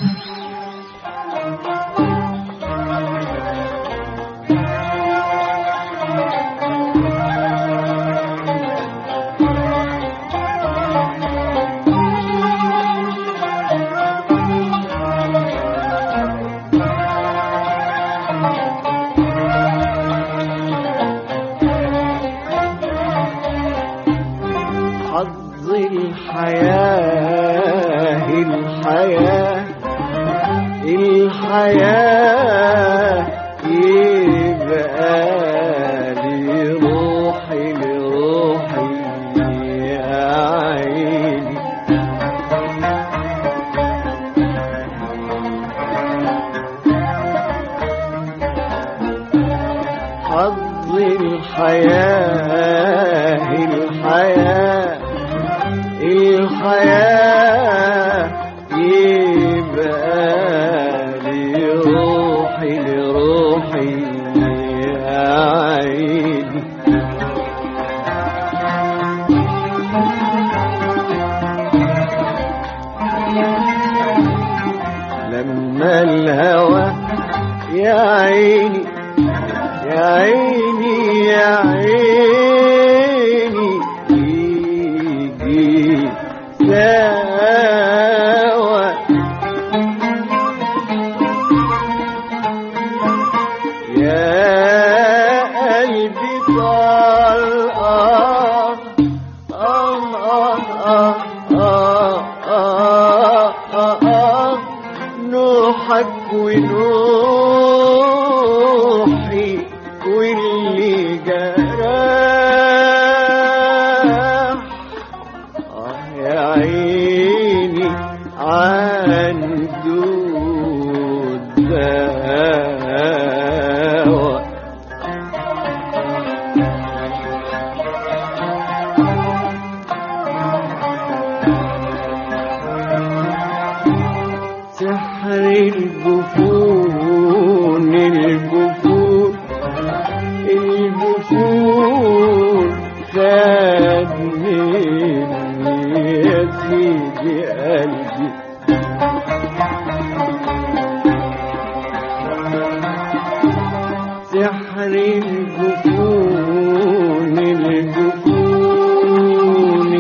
حظ الحياة الحياة الحياة يبقى لي روحي لروحي يا عيني حظ الحياة الحياة الحياة يبقى لي روحي لروحي يا عيني لما الهوى يا عيني يا عيني يا عيني يجي سوا يا قلبي طال آه آه آه آه آه آه آه نوحك ونوحي واللي جراح آه يا عيني عنده الدواء سحر الجفون الجفون الجفون خد مني يا سيدي قلبي سحر الجفون الجفون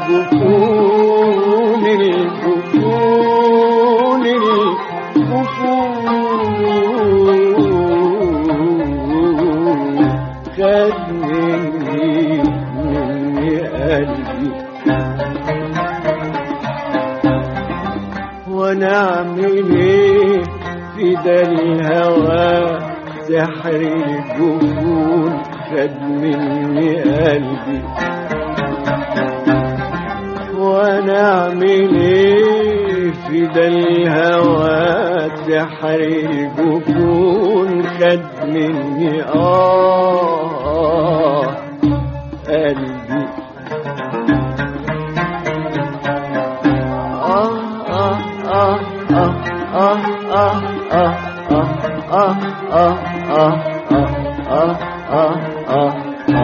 الجفون الجفون الجفون خد مني مني قلبي وانا اعمل ايه في ده الهوى سحر الجفون خد مني قلبي وانا اعمل ايه في ده الهوى سحر الجفون خد مني اه قلبي آه آه آه آه آه آه آه آه آه آه آه آه آه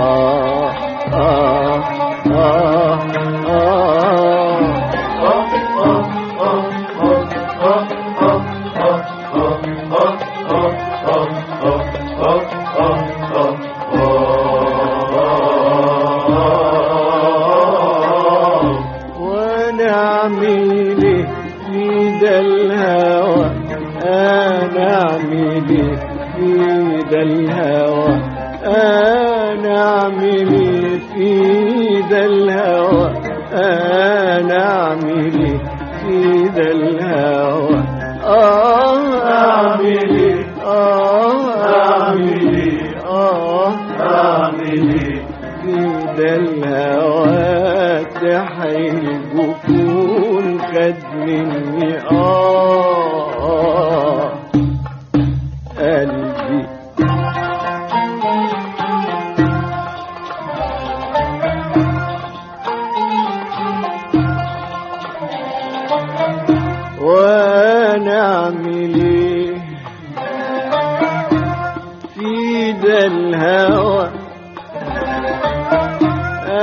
وانا اعمل إيه في ده الهوى انا اعمل إيه في ده الهوى انا اعمل إيه في ده الهوى انا اعمل إيه في ده الهوى اه اعمل إيه اه اعمل إيه اه اعمل إيه في ده الهوى تحيي الجفون خد مني آه قلبي وانا اعمل ايه في ده الهوى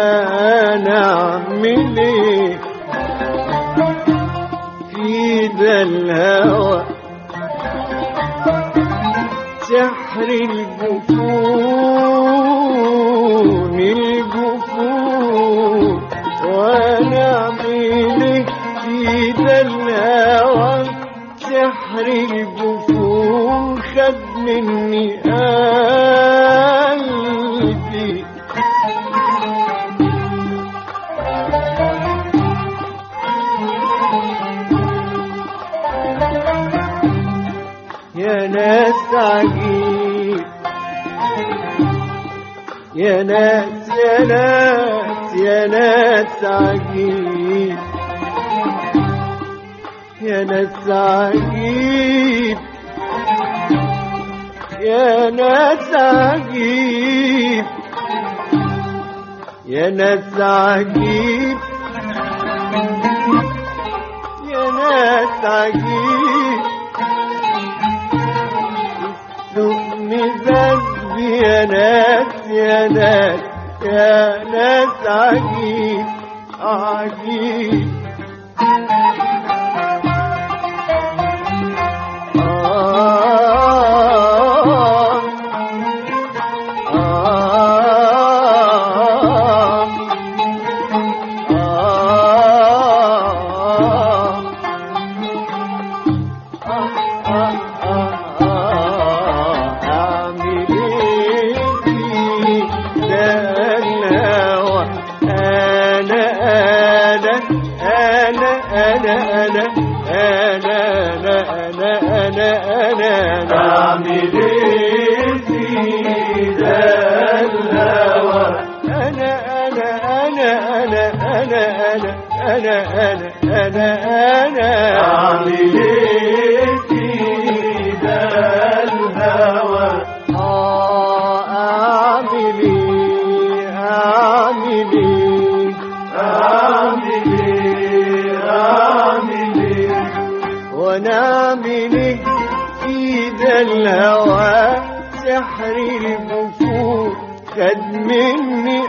انا اعمل ايه في ده الهوى سحر الجفون الجفون ونعمل في ذا الهوى سحر الجفون خد مني قلبي يا ناس عجيب يا ناس يا ناس يا ناس عجيب يا ناس عجيب يا ناس عجيب يا ناس عجيب يا ناس عجيب ثم ذنب يا ناس يا ناس يا ناس عجيب عجيب آه آه آه أعمل إيه في ذا الهوى أنا أنا أنا أنا أنا أنا أنا أنا أنا أنا أعمل إيه في ذا الهوى أنا أنا أنا أنا أنا أنا أنا أنا أنا أنا أعمل إيه في ذا الهوى آه أعمل إيه أعمل إيه أعمل إيه أعمل إيه ونعمل إيه في ذا الهوى سحر البفور خد مني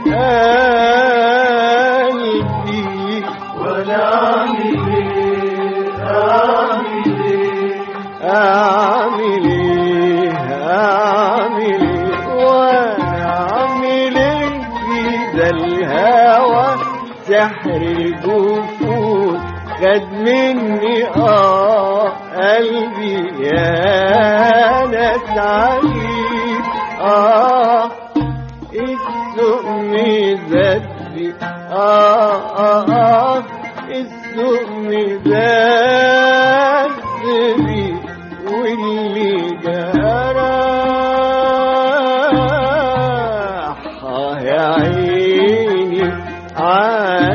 قلبي ونعمل إيه أعمل إيه أعمل إيه أعمل إيه وأعمل إيه في ذا الهوى سحر الجفون خد مني آه قلبي يا ناس عجيب آه السقم ذنبي آه آه آه السقم ذنبي واللي جرح آه يا عيني عاد